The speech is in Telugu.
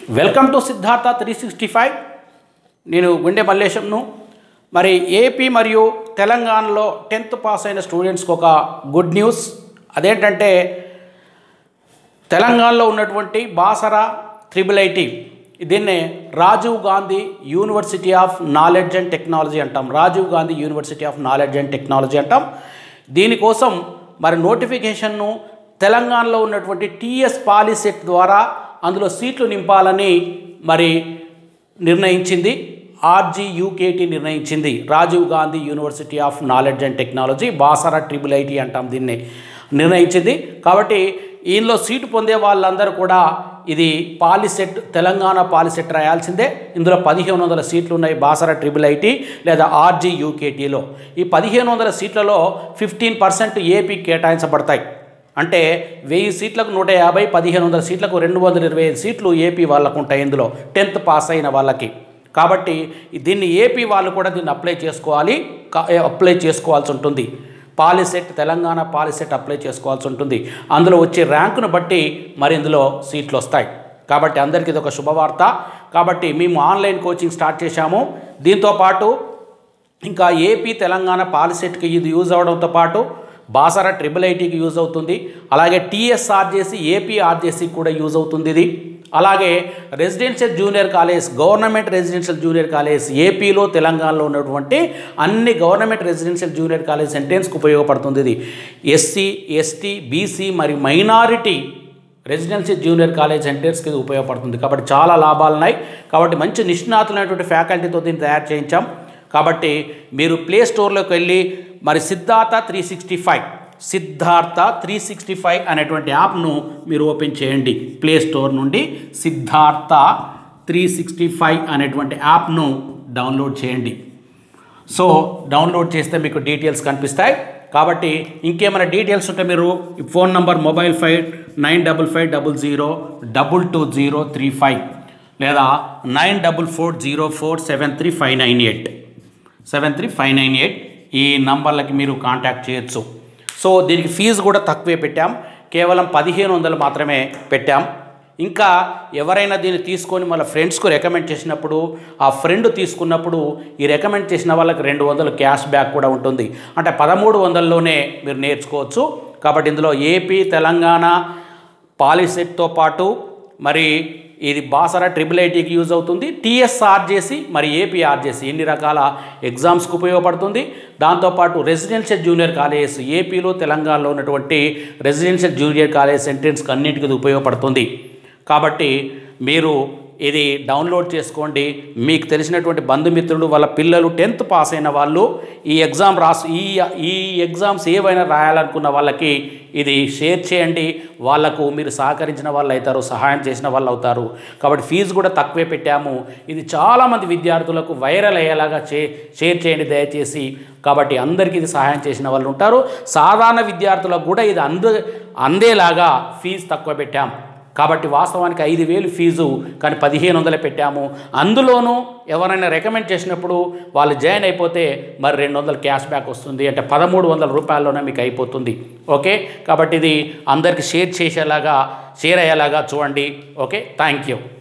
welcome to Siddhartha three sixty five నేను గుండె మల్లేశంను మరి ఏపీ మరియు తెలంగాణలో టెన్త్ పాస్ అయిన స్టూడెంట్స్కి ఒక గుడ్ న్యూస్ అదేంటంటే తెలంగాణలో ఉన్నటువంటి బాసర త్రిబుల్ ఐటీ దీన్నే Rajiv Gandhi university of knowledge and technology అంటాం Rajiv Gandhi university of knowledge and technology అంటాం దీనికోసం మరి నోటిఫికేషన్ను తెలంగాణలో ఉన్నటువంటి టీఎస్ పాలిసెట్ ద్వారా అందులో సీట్లు నింపాలని మరి నిర్ణయించింది ఆర్జీ యూకేటీ నిర్ణయించింది Rajiv Gandhi university of knowledge and technology Basara triple IT అంటాం దీన్ని నిర్ణయించింది కాబట్టి ఈయనలో సీటు పొందే వాళ్ళందరూ కూడా ఇది పాలిసెట్ తెలంగాణ పాలిసెట్ రాయాల్సిందే ఇందులో పదిహేను వందల సీట్లు ఉన్నాయి బాసర ట్రిపుల్ ఐటీ లేదా ఆర్జీ యూకేటీలో ఈ పదిహేను వందల సీట్లలో ఫిఫ్టీన్ పర్సెంట్ ఏపీ కేటాయించబడతాయి అంటే వెయ్యి సీట్లకు నూట యాభై పదిహేను వందల సీట్లకు రెండు వందల ఇరవై ఐదు సీట్లు ఏపీ వాళ్ళకు ఉంటాయి ఇందులో టెన్త్ పాస్ అయిన వాళ్ళకి కాబట్టి దీన్ని ఏపీ వాళ్ళు కూడా దీన్ని అప్లై చేసుకోవాలి కా- అప్లై చేసుకోవాల్సి ఉంటుంది పాలిసెట్ తెలంగాణ పాలిసెట్ అప్లై చేసుకోవాల్సి ఉంటుంది అందులో వచ్చే ర్యాంకును బట్టి మరి ఇందులో సీట్లు వస్తాయి కాబట్టి అందరికీ ఇది ఒక శుభవార్త కాబట్టి మేము ఆన్లైన్ కోచింగ్ స్టార్ట్ చేశాము దీంతో పాటు ఇంకా ఏపీ తెలంగాణ పాలిసెట్కి ఇది యూజ్ అవడంతో పాటు బాసర ట్రిపుల్ ఐటీకి యూజ్ అవుతుంది అలాగే టీఎస్ఆర్జేసి ఏపీ ఆర్జేసీ కూడా యూజ్ అవుతుంది ఇది అలాగే residential junior college government residential junior college ఏపీలో తెలంగాణలో ఉన్నటువంటి అన్ని గవర్నమెంట్ రెసిడెన్షియల్ జూనియర్ కాలేజ్ సెంటెన్స్కి ఉపయోగపడుతుంది ఇది ఎస్సీ ఎస్టీ బీసీ మరియు మైనారిటీ రెసిడెన్షియల్ జూనియర్ కాలేజ్ సెంటర్స్కి ఇది ఉపయోగపడుతుంది కాబట్టి చాలా లాభాలు ఉన్నాయి కాబట్టి మంచి నిష్ణాతులైనటువంటి ఫ్యాకల్టీతో దీన్ని తయారు చేయించాం కాబట్టి మీరు ప్లే స్టోర్లోకి వెళ్ళి మరి Siddhartha three sixty five Siddhartha three sixty five అనేటువంటి యాప్ను మీరు ఓపెన్ చేయండి ప్లే స్టోర్ నుండి సిద్ధార్థ త్రీ సిక్స్టీ ఫైవ్ అనేటువంటి యాప్ను డౌన్లోడ్ చేయండి సో డౌన్లోడ్ చేస్తే మీకు డీటెయిల్స్ కనిపిస్తాయి కాబట్టి ఇంకేమైనా డీటెయిల్స్ ఉంటే మీరు ఈ phone number mobile five nine double five double zero double two zero three five లేదా nine double four zero four seven three five nine eight seven three five nine eight ఈ నంబర్లకి మీరు కాంటాక్ట్ చేయొచ్చు సో దీనికి ఫీజు కూడా తక్కువే పెట్టాం కేవలం పదిహేను వందలు మాత్రమే పెట్టాం ఇంకా ఎవరైనా దీన్ని తీసుకొని మళ్ళీ ఫ్రెండ్స్కు రికమెండ్ చేసినప్పుడు ఆ ఫ్రెండ్ తీసుకున్నప్పుడు ఈ రికమెండ్ చేసిన వాళ్ళకి రెండు వందలు క్యాష్ బ్యాక్ కూడా ఉంటుంది అంటే పదమూడు వందల్లోనే మీరు నేర్చుకోవచ్చు కాబట్టి ఇందులో ఏపీ తెలంగాణ పాలిసెట్తో పాటు మరి ఇది బాసరా ట్రిపుల్ ఐటీకి యూజ్ అవుతుంది టీఎస్ఆర్జేసి మరి ఏపీఆర్జేసి ఎన్ని రకాల ఎగ్జామ్స్కి ఉపయోగపడుతుంది దాంతోపాటు రెసిడెన్షియల్ జూనియర్ కాలేజెస్ ఏపీలో తెలంగాణలో ఉన్నటువంటి రెసిడెన్షియల్ జూనియర్ కాలేజ్ సెంటెన్స్కి అన్నింటికి ఇది ఉపయోగపడుతుంది కాబట్టి మీరు ఇది డౌన్లోడ్ చేసుకోండి మీకు తెలిసినటువంటి బంధుమిత్రులు వాళ్ళ పిల్లలు టెన్త్ పాస్ అయిన వాళ్ళు ఈ ఎగ్జామ్ రాసి ఈ ఈ ఎగ్జామ్స్ ఏవైనా రాయాలనుకున్న వాళ్ళకి ఇది షేర్ చేయండి వాళ్ళకు మీరు సహకరించిన వాళ్ళు అవుతారు సహాయం చేసిన వాళ్ళు అవుతారు కాబట్టి ఫీజు కూడా తక్కువే పెట్టాము ఇది చాలామంది విద్యార్థులకు వైరల్ అయ్యేలాగా చే షేర్ చేయండి దయచేసి కాబట్టి అందరికీ ఇది సహాయం చేసిన వాళ్ళు ఉంటారు సాధారణ విద్యార్థులకు కూడా ఇది అంద అందేలాగా ఫీజు తక్కువ పెట్టాం కాబట్టి వాస్తవానికి ఐదు వేలు ఫీజు కానీ పదిహేను వందలే పెట్టాము అందులోనూ ఎవరైనా రికమెండ్ చేసినప్పుడు వాళ్ళు జాయిన్ అయిపోతే మరి రెండు వందలు క్యాష్ బ్యాక్ వస్తుంది అంటే పదమూడు వందల రూపాయల్లోనే మీకు అయిపోతుంది ఓకే కాబట్టి ఇది అందరికీ షేర్ చేసేలాగా షేర్ అయ్యేలాగా చూడండి ఓకే థ్యాంక్ యూ